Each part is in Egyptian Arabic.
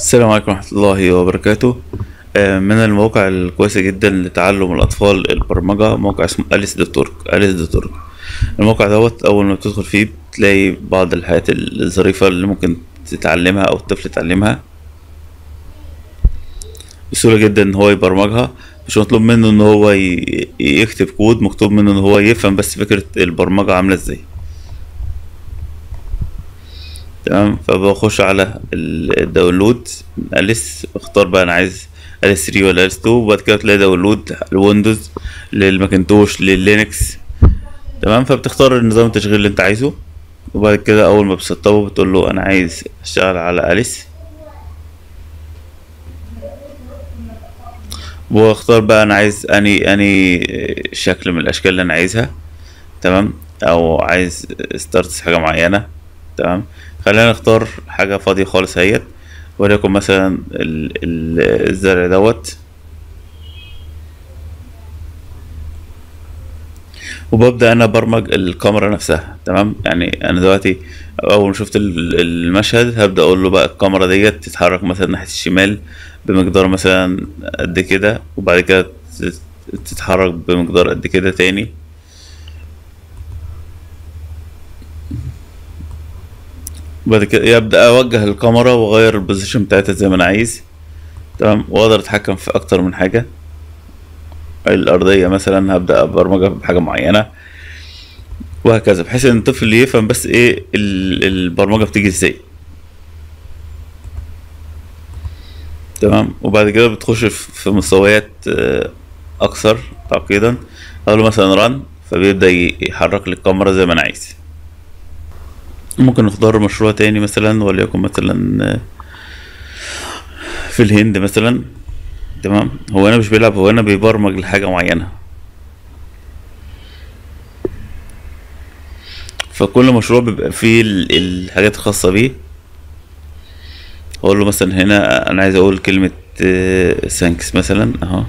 السلام عليكم ورحمة الله وبركاته آه، من المواقع الكويسة جدا لتعلم الأطفال البرمجة موقع اسمه أليس دوت أورج أليس دوت أورج الموقع دوت أول ما بتدخل فيه بتلاقي بعض الحاجات الظريفة اللي ممكن تتعلمها أو الطفل يتعلمها بسهولة جدا إن هو يبرمجها مش مطلوب منه إن هو ي- يكتب كود مطلوب منه إن هو يفهم بس فكرة البرمجة عاملة إزاي تمام فبخش على ال- الداونلود من أليس اختار بقى انا عايز أليس 3 ولا أليس 2 وبعد كده تلاقي داونلود الويندوز للماكنتوش لللينكس تمام فبتختار النظام التشغيل اللي انت عايزه وبعد كده اول ما بتسطبه بتقول له انا عايز اشتغل على أليس واختار بقى انا عايز اني اني شكل من الاشكال اللي انا عايزها تمام او عايز ستارتس حاجه معينه تمام خلينا نختار حاجه فاضيه خالص اهيت وليكن مثلا ال- ال- الزرع دوت وببدأ أنا أبرمج الكاميرا نفسها تمام يعني أنا دلوقتي أول ما شفت ال- المشهد هبدأ أقول له بقى الكاميرا ديت تتحرك مثلا ناحية الشمال بمقدار مثلا قد كده وبعد كده تت- تتحرك بمقدار قد كده تاني بعد كده يبدأ أوجه الكاميرا وأغير البوزيشن بتاعتها زي ما أنا عايز تمام وأقدر أتحكم في أكتر من حاجة الأرضية مثلا هبدأ أبرمجها بحاجة معينة وهكذا بحيث إن الطفل يفهم بس إيه ال- البرمجة بتيجي إزاي تمام وبعد كده بتخش في في مستويات آه، أكثر تعقيدا أقول له مثلا ران فبيبدأ ي- يحرك لي الكاميرا زي ما أنا عايز ممكن نختار مشروع تاني مثلا وليكن مثلا آه، في الهند مثلا تمام هو هنا مش بيلعب هو هنا بيبرمج لحاجة معينة فكل مشروع بيبقى فيه ال- الحاجات الخاصة بيه اقول له مثلا هنا انا عايز اقول كلمة ثانكس مثلا اهو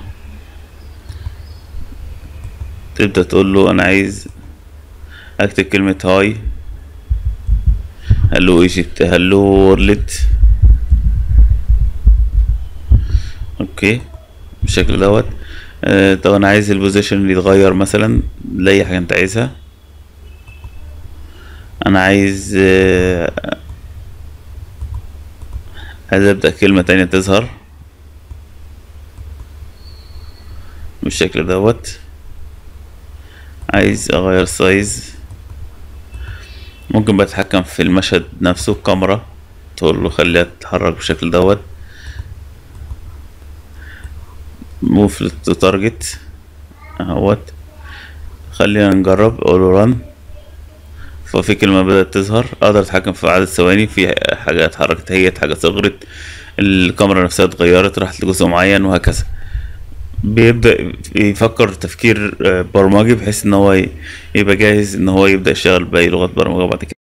تبدأ تقول له انا عايز اكتب كلمة هاي هلو ايجيبت هلو وورلد اوكي بالشكل دوت آه، طب انا عايز البوزيشن اللي يتغير مثلا لاي حاجة انت عايزها انا عايز آه، عايز ابدأ كلمة تانية تظهر بالشكل دوت عايز اغير سايز ممكن بقى اتحكم في المشهد نفسه الكاميرا تقول له خليها تتحرك بالشكل دوت موف تو تارجت اهوت خلينا نجرب اقول له ران ففي كلمة بدأت تظهر اقدر اتحكم في عدد ثواني في حاجة اتحركت هي حاجة صغرت الكاميرا نفسها اتغيرت راحت لجزء معين وهكذا بيبدأ يفكر تفكير آه، برمجي بحيث ان هو ي- يبقى جاهز ان هو يبدأ يشتغل بأي لغة برمجة بعد كده